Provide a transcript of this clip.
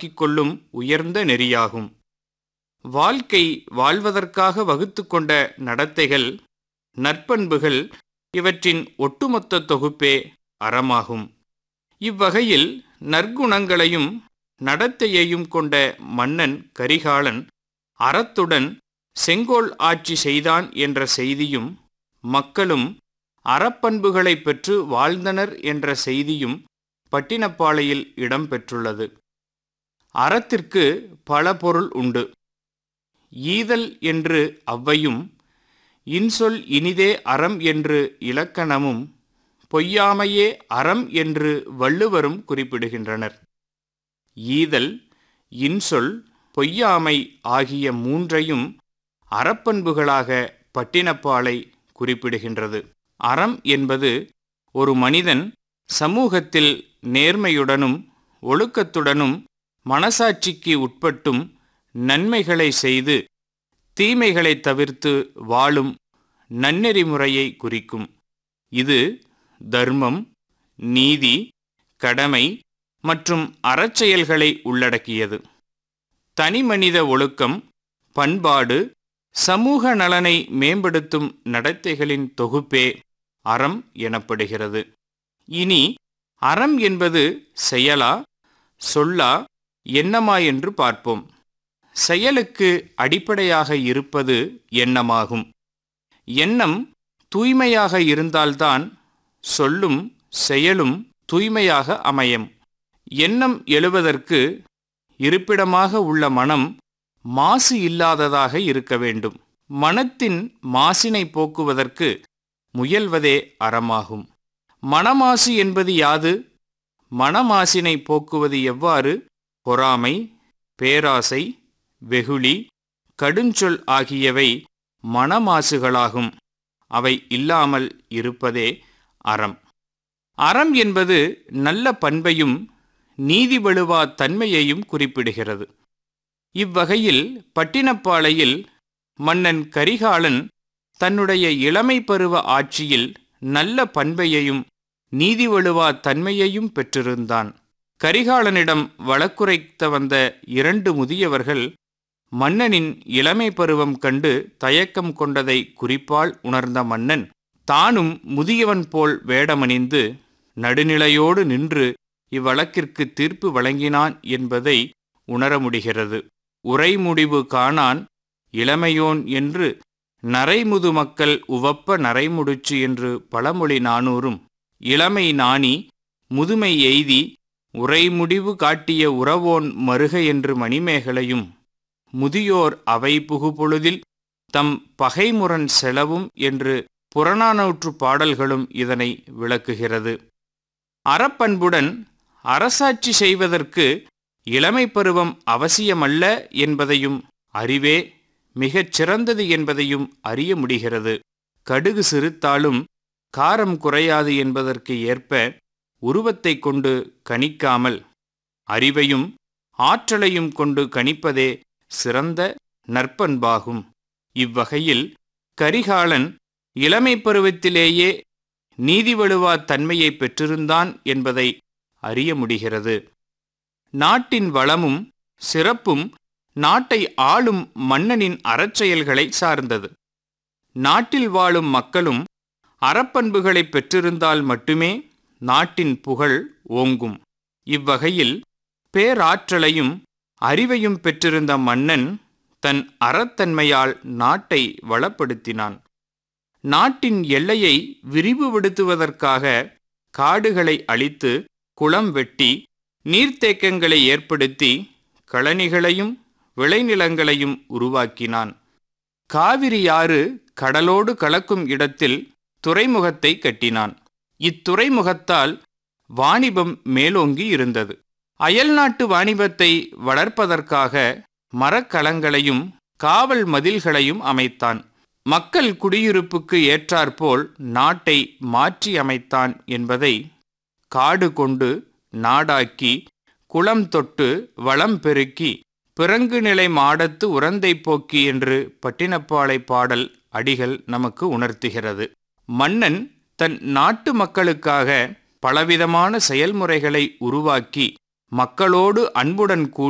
உருவாக்கிக் கொள்ளும் உயர்ந்த நெறியாகும் வாழ்க்கை வாழ்வதற்காக வகுத்து கொண்ட நடத்தைகள் நற்பண்புகள் இவற்றின் ஒட்டுமொத்த தொகுப்பே அறமாகும் இவ்வகையில் நற்குணங்களையும் நடத்தையையும் கொண்ட மன்னன் கரிகாலன் அறத்துடன் செங்கோல் ஆட்சி செய்தான் என்ற செய்தியும் மக்களும் அறப்பண்புகளை பெற்று வாழ்ந்தனர் என்ற செய்தியும் பட்டினப்பாளையில் இடம்பெற்றுள்ளது அறத்திற்கு பல பொருள் உண்டு ஈதல் என்று அவ்வையும் இன்சொல் இனிதே அறம் என்று இலக்கணமும் பொய்யாமையே அறம் என்று வள்ளுவரும் குறிப்பிடுகின்றனர் ஈதல் இன்சொல் பொய்யாமை ஆகிய மூன்றையும் அறப்பண்புகளாக பட்டினப்பாலை குறிப்பிடுகின்றது அறம் என்பது ஒரு மனிதன் சமூகத்தில் நேர்மையுடனும் ஒழுக்கத்துடனும் மனசாட்சிக்கு உட்பட்டும் நன்மைகளை செய்து தீமைகளை தவிர்த்து வாழும் நன்னெறிமுறையை குறிக்கும் இது தர்மம் நீதி கடமை மற்றும் அறச்செயல்களை உள்ளடக்கியது தனிமனித ஒழுக்கம் பண்பாடு சமூக நலனை மேம்படுத்தும் நடத்தைகளின் தொகுப்பே அறம் எனப்படுகிறது இனி அறம் என்பது செயலா சொல்லா எண்ணமா என்று பார்ப்போம் செயலுக்கு அடிப்படையாக இருப்பது எண்ணமாகும் எண்ணம் தூய்மையாக இருந்தால்தான் சொல்லும் செயலும் தூய்மையாக அமையும் எண்ணம் எழுவதற்கு இருப்பிடமாக உள்ள மனம் மாசு இல்லாததாக இருக்க வேண்டும் மனத்தின் மாசினை போக்குவதற்கு முயல்வதே அறமாகும் மனமாசு என்பது யாது மனமாசினை போக்குவது எவ்வாறு பொறாமை பேராசை வெகுளி கடுஞ்சொல் ஆகியவை மனமாசுகளாகும் அவை இல்லாமல் இருப்பதே அறம் அறம் என்பது நல்ல பண்பையும் நீதி வலுவா தன்மையையும் குறிப்பிடுகிறது இவ்வகையில் பட்டினப்பாளையில் மன்னன் கரிகாலன் தன்னுடைய இளமை பருவ ஆட்சியில் நல்ல பண்பையையும் நீதி வலுவா தன்மையையும் பெற்றிருந்தான் கரிகாலனிடம் வழக்குரைத்த வந்த இரண்டு முதியவர்கள் மன்னனின் இளமை பருவம் கண்டு தயக்கம் கொண்டதை குறிப்பால் உணர்ந்த மன்னன் தானும் முதியவன் போல் வேடமணிந்து நடுநிலையோடு நின்று இவ்வழக்கிற்கு தீர்ப்பு வழங்கினான் என்பதை உணர முடிகிறது உரை முடிவு காணான் இளமையோன் என்று நரைமுது மக்கள் உவப்ப நரைமுடிச்சு என்று பழமொழி நானூறும் இளமை நாணி முதுமை எய்தி உரைமுடிவு காட்டிய உறவோன் மருக என்று மணிமேகலையும் முதியோர் அவை புகுபொழுதில் தம் பகைமுரண் செலவும் என்று புறநானூற்று பாடல்களும் இதனை விளக்குகிறது அறப்பண்புடன் அரசாட்சி செய்வதற்கு இளமை பருவம் அவசியமல்ல என்பதையும் அறிவே மிகச் சிறந்தது என்பதையும் அறிய முடிகிறது கடுகு சிறுத்தாலும் காரம் குறையாது என்பதற்கு ஏற்ப உருவத்தை கொண்டு கணிக்காமல் அறிவையும் ஆற்றலையும் கொண்டு கணிப்பதே சிறந்த நற்பண்பாகும் இவ்வகையில் கரிகாலன் இளமை பருவத்திலேயே நீதி வலுவா தன்மையை பெற்றிருந்தான் என்பதை அறிய முடிகிறது நாட்டின் வளமும் சிறப்பும் நாட்டை ஆளும் மன்னனின் அறச்செயல்களை சார்ந்தது நாட்டில் வாழும் மக்களும் அறப்பண்புகளை பெற்றிருந்தால் மட்டுமே நாட்டின் புகழ் ஓங்கும் இவ்வகையில் பேராற்றலையும் அறிவையும் பெற்றிருந்த மன்னன் தன் அறத்தன்மையால் நாட்டை வளப்படுத்தினான் நாட்டின் எல்லையை விரிவுபடுத்துவதற்காக காடுகளை அழித்து குளம் வெட்டி நீர்த்தேக்கங்களை ஏற்படுத்தி களனிகளையும் விளைநிலங்களையும் உருவாக்கினான் காவிரியாறு கடலோடு கலக்கும் இடத்தில் துறைமுகத்தை கட்டினான் இத்துறைமுகத்தால் வாணிபம் மேலோங்கி இருந்தது அயல்நாட்டு வாணிபத்தை வளர்ப்பதற்காக மரக்கலங்களையும் காவல் மதில்களையும் அமைத்தான் மக்கள் குடியிருப்புக்கு ஏற்றாற்போல் நாட்டை மாற்றி அமைத்தான் என்பதை காடு கொண்டு நாடாக்கி குளம் தொட்டு வளம் பெருக்கி பிறங்கு நிலை மாடத்து உரந்தை போக்கி என்று பட்டினப்பாலை பாடல் அடிகள் நமக்கு உணர்த்துகிறது மன்னன் தன் நாட்டு மக்களுக்காக பலவிதமான செயல்முறைகளை உருவாக்கி மக்களோடு அன்புடன் கூடி